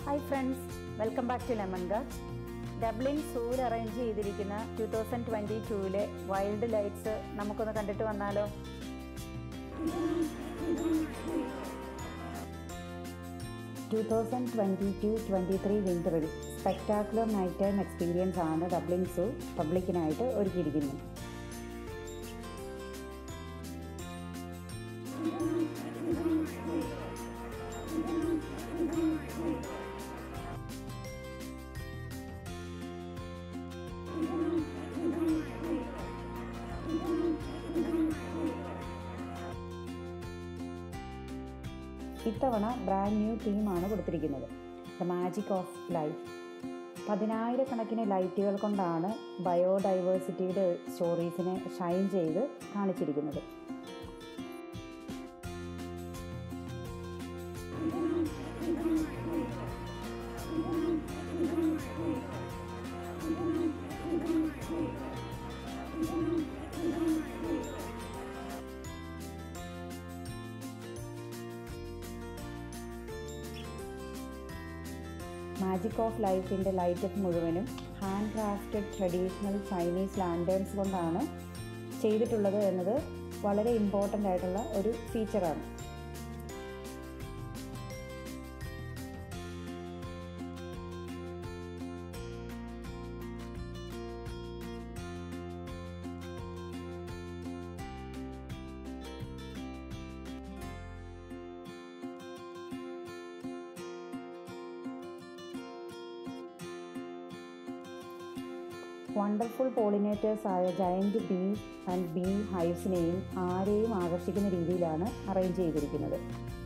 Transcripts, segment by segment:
hi friends welcome back to lemon guard Dublin സൂവിൽ arrange ചെയ്തിരിക്കുന്ന two thousand twenty ടൂവിലെ wild lights നമുക്കൊന്ന് കണ്ടിട്ട് വന്നാലോ two thousand twenty two twenty three വിൻ്ററിൽ സ്പെക്ടാക്കുലർ നൈറ്റ് ടൈം എക്സ്പീരിയൻസ് ആണ് ഡബ്ലിൻ സൂ പബ്ലിക്കിനായിട്ട് ഒരുക്കിയിരിക്കുന്നത് ഇത്തവണ ബ്രാൻഡ് ന്യൂ തീമാണ് കൊടുത്തിരിക്കുന്നത് ദ മാജിക് ഓഫ് ലൈഫ് പതിനായിരക്കണക്കിന് ലൈറ്റുകൾ കൊണ്ടാണ് ബയോഡൈവേഴ്സിറ്റിയുടെ സ്റ്റോറീസിനെ ഷൈൻ ചെയ്ത് കാണിച്ചിരിക്കുന്നത് മാജിക് ഓഫ് ലൈഫിൻ്റെ ലൈറ്റപ്പ് മുഴുവനും hand crafted traditional Chinese lanterns കൊണ്ടാണ് ചെയ്തിട്ടുള്ളത് എന്നത് വളരെ ഇമ്പോർട്ടൻ്റ് ആയിട്ടുള്ള ഒരു ഫീച്ചറാണ് വണ്ടർഫുൾ പോളിനേറ്റേഴ്സ് ആയ ജയൻറ്റ് ബീ ആൻഡ് ബീ ഹൈവ്സിനെയും ആരെയും ആകർഷിക്കുന്ന രീതിയിലാണ് അറേഞ്ച് ചെയ്തിരിക്കുന്നത്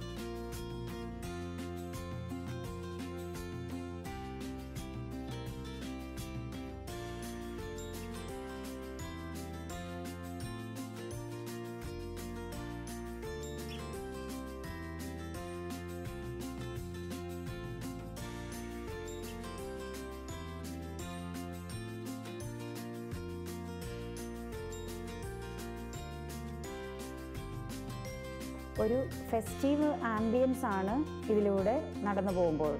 ഒരു ഫെസ്റ്റീവ് ആംബിയൻസ് ആണ് ഇതിലൂടെ നടന്നു പോകുമ്പോൾ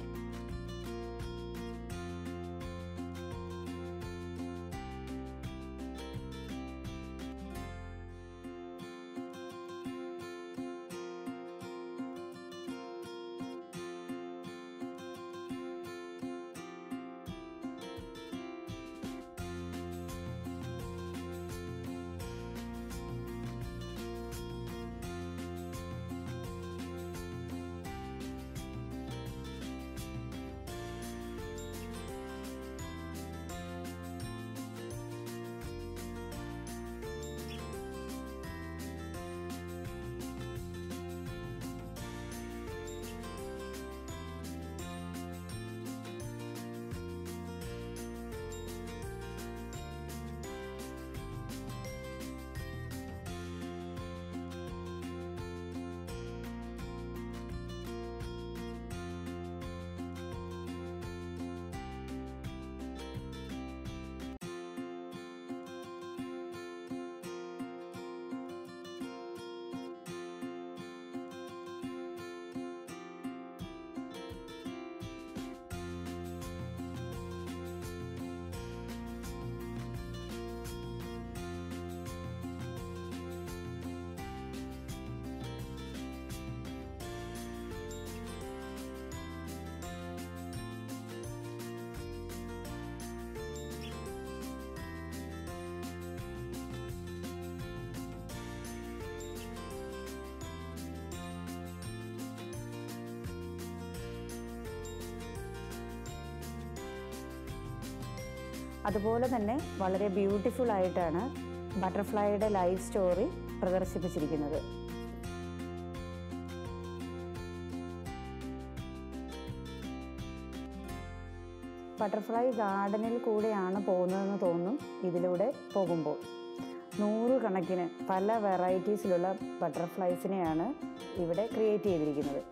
അതുപോലെ തന്നെ വളരെ ബ്യൂട്ടിഫുൾ ആയിട്ടാണ് ബട്ടർഫ്ലൈയുടെ ലൈഫ് സ്റ്റോറി പ്രദർശിപ്പിച്ചിരിക്കുന്നത് ബട്ടർഫ്ലൈ ഗാർഡനിൽ കൂടെയാണ് പോകുന്നതെന്ന് തോന്നും ഇതിലൂടെ പോകുമ്പോൾ നൂറുകണക്കിന് പല വെറൈറ്റീസിലുള്ള ബട്ടർഫ്ലൈസിനെയാണ് ഇവിടെ ക്രിയേറ്റ് ചെയ്തിരിക്കുന്നത്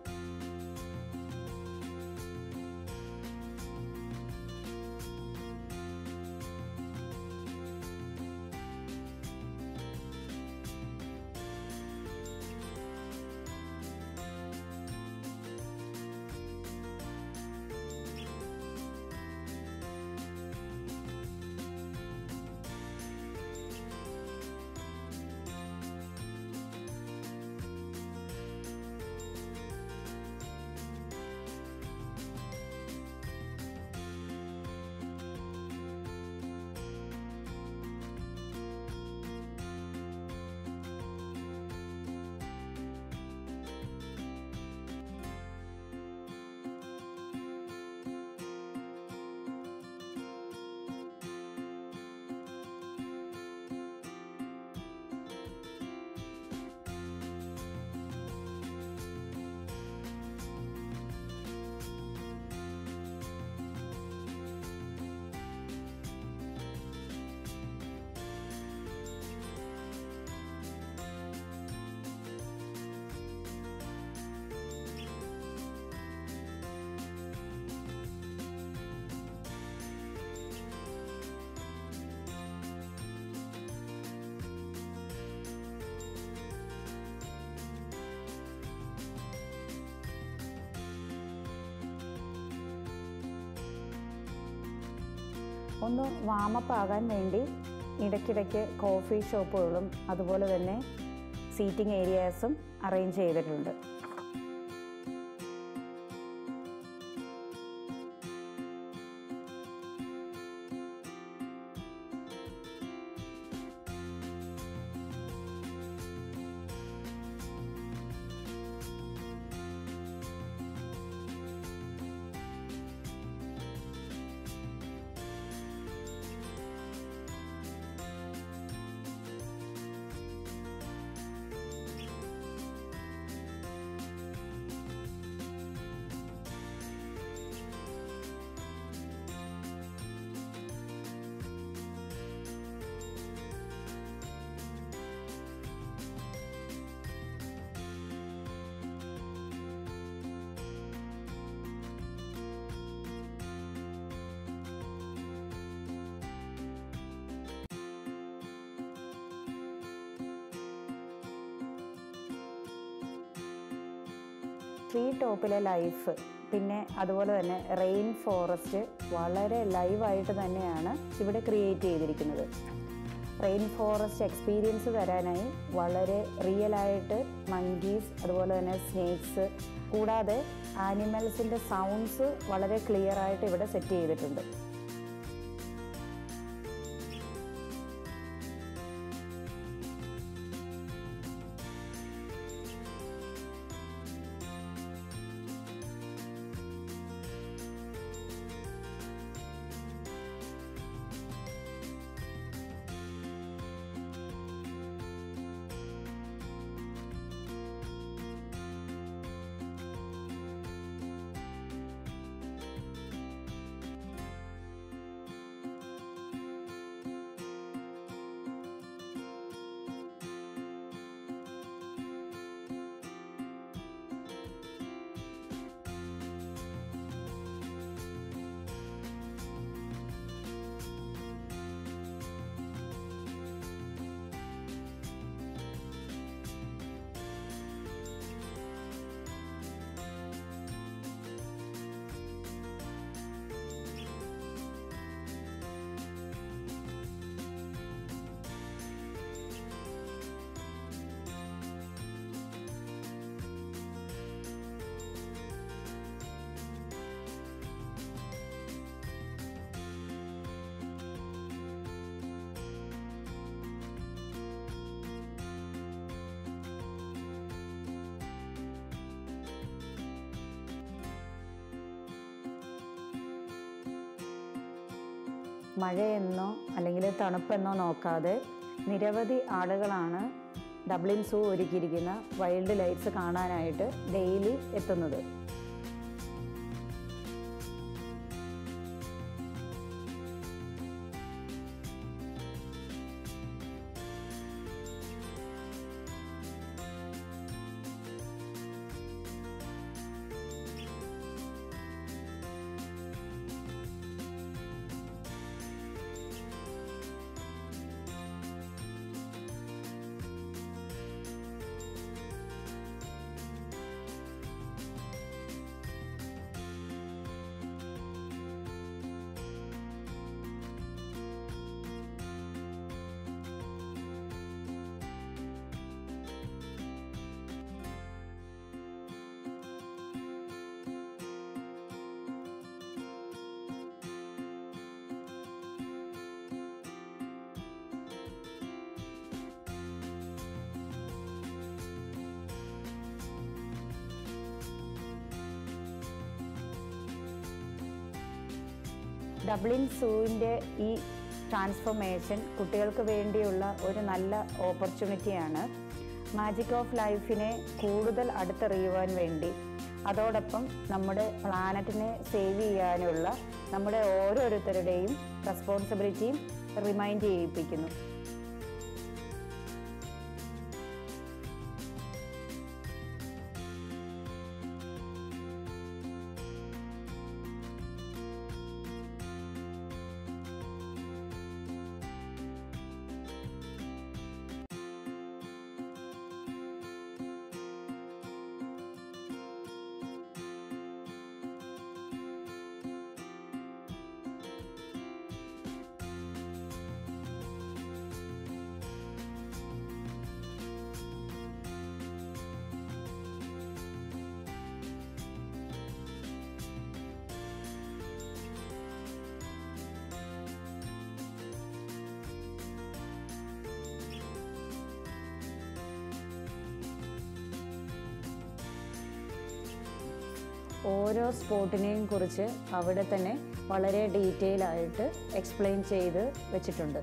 ഒന്ന് വാമപ്പ് ആകാൻ വേണ്ടി ഇടയ്ക്കിടയ്ക്ക് കോഫി ഷോപ്പുകളും അതുപോലെ തന്നെ സീറ്റിംഗ് ഏരിയാസും അറേഞ്ച് ചെയ്തിട്ടുണ്ട് ട്രീ ടോപ്പിലെ ലൈഫ് പിന്നെ അതുപോലെ തന്നെ റെയിൻ ഫോറസ്റ്റ് വളരെ ലൈവായിട്ട് തന്നെയാണ് ഇവിടെ ക്രിയേറ്റ് ചെയ്തിരിക്കുന്നത് റെയിൻ ഫോറസ്റ്റ് എക്സ്പീരിയൻസ് തരാനായി വളരെ റിയലായിട്ട് മങ്കീസ് അതുപോലെ തന്നെ സ്നേക്സ് കൂടാതെ ആനിമൽസിൻ്റെ സൗണ്ട്സ് വളരെ ക്ലിയർ ആയിട്ട് ഇവിടെ സെറ്റ് ചെയ്തിട്ടുണ്ട് മഴയെന്നോ അല്ലെങ്കിൽ തണുപ്പെന്നോ നോക്കാതെ നിരവധി ആളുകളാണ് ഡബ്ലിൻ സൂ ഒരുക്കിയിരിക്കുന്ന വൈൽഡ് ലൈഫ്സ് കാണാനായിട്ട് ഡെയിലി എത്തുന്നത് ഡബ്ലിൻ സൂവിൻ്റെ ഈ ട്രാൻസ്ഫോർമേഷൻ കുട്ടികൾക്ക് വേണ്ടിയുള്ള ഒരു നല്ല ഓപ്പർച്യൂണിറ്റിയാണ് മാജിക് ഓഫ് ലൈഫിനെ കൂടുതൽ അടുത്തറിയുവാൻ വേണ്ടി അതോടൊപ്പം നമ്മുടെ പ്ലാനറ്റിനെ സേവ് ചെയ്യാനുള്ള നമ്മുടെ ഓരോരുത്തരുടെയും റെസ്പോൺസിബിലിറ്റിയും റിമൈൻഡ് ചെയ്യിപ്പിക്കുന്നു ഓരോ സ്പോട്ടിനെയും കുറിച്ച് അവിടെ തന്നെ വളരെ ഡീറ്റെയിൽ ആയിട്ട് എക്സ്പ്ലെയിൻ ചെയ്ത് വെച്ചിട്ടുണ്ട്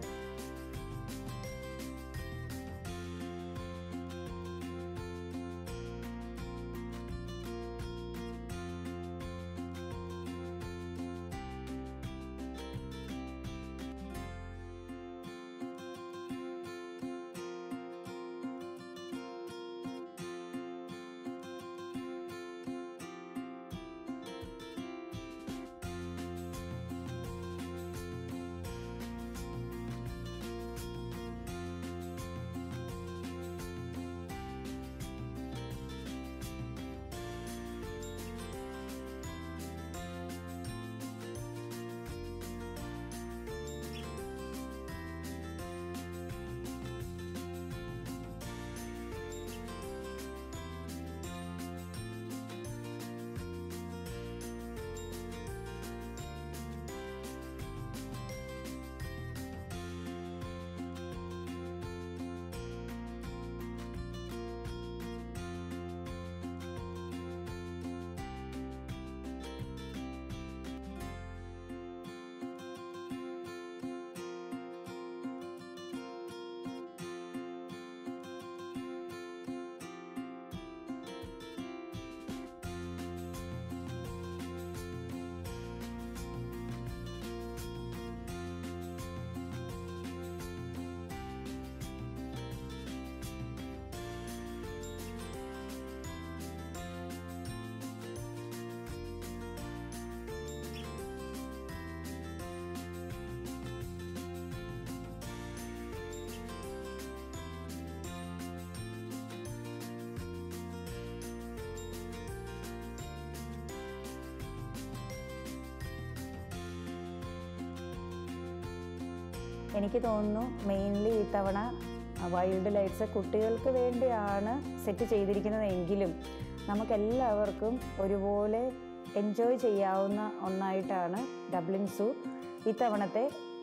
എനിക്ക് തോന്നുന്നു മെയിൻലി ഇത്തവണ വൈൽഡ് ലൈറ്റ്സ് കുട്ടികൾക്ക് വേണ്ടിയാണ് സെറ്റ് ചെയ്തിരിക്കുന്നതെങ്കിലും നമുക്കെല്ലാവർക്കും ഒരുപോലെ എൻജോയ് ചെയ്യാവുന്ന ഒന്നായിട്ടാണ് ഡബ്ലിൻ സൂ ഇത്തവണത്തെ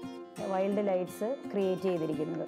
വൈൽഡ് ലൈറ്റ്സ് ക്രിയേറ്റ് ചെയ്തിരിക്കുന്നത്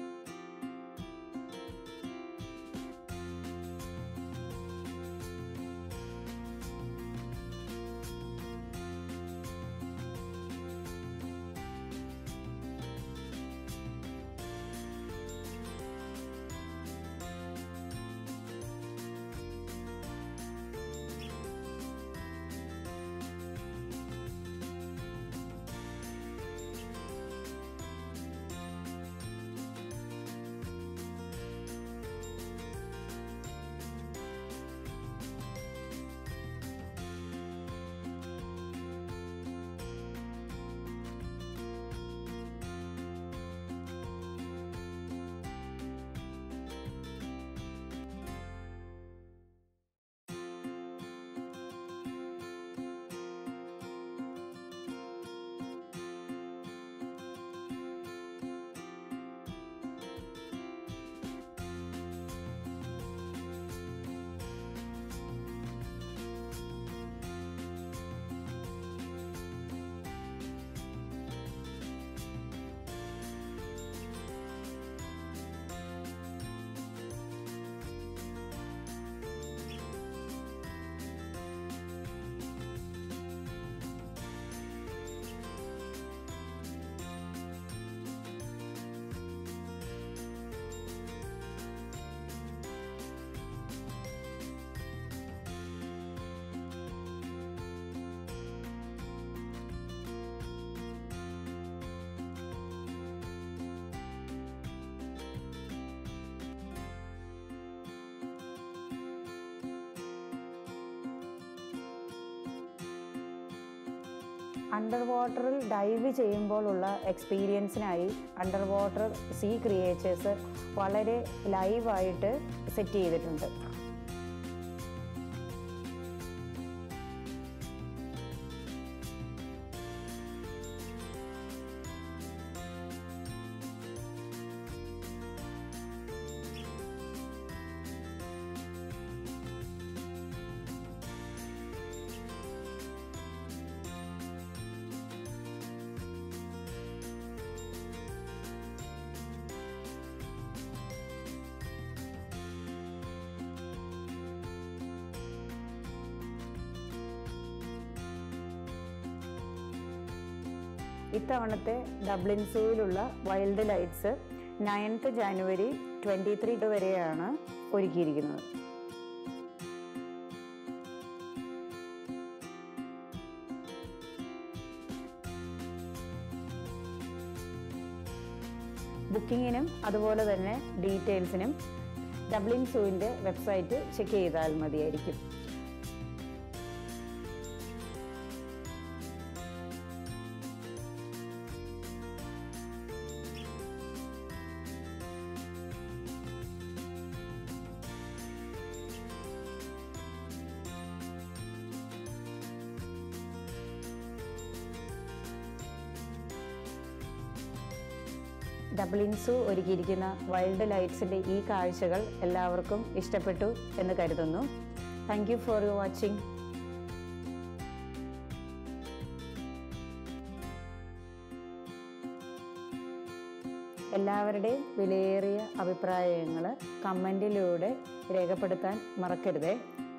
അണ്ടർ വാട്ടറിൽ ഡൈവ് ചെയ്യുമ്പോഴുള്ള എക്സ്പീരിയൻസിനായി അണ്ടർ വാട്ടർ സീ ക്രിയേച്ചേഴ്സ് വളരെ ലൈവായിട്ട് സെറ്റ് ചെയ്തിട്ടുണ്ട് ഇത്തവണത്തെ ഡബ്ലിൻ സൂയിലുള്ള wild lights ninth January twenty three വരെയാണ് ഒരുക്കിയിരിക്കുന്നത് ബുക്കിങ്ങിനും അതുപോലെ തന്നെ ഡീറ്റെയിൽസിനും ഡബ്ലിൻ സൂവിൻ്റെ വെബ്സൈറ്റ് ചെക്ക് ചെയ്താൽ മതിയായിരിക്കും ഡബ്ലിൻ സൂ ഒരുക്കിയിരിക്കുന്ന വൈൽഡ് ലൈറ്റ്സിൻ്റെ ഈ കാഴ്ചകൾ എല്ലാവർക്കും ഇഷ്ടപ്പെട്ടു എന്ന് കരുതുന്നു താങ്ക് യു ഫോർ വാച്ചിങ് എല്ലാവരുടെയും വിലയേറിയ അഭിപ്രായങ്ങൾ കമൻറ്റിലൂടെ രേഖപ്പെടുത്താൻ മറക്കരുതേ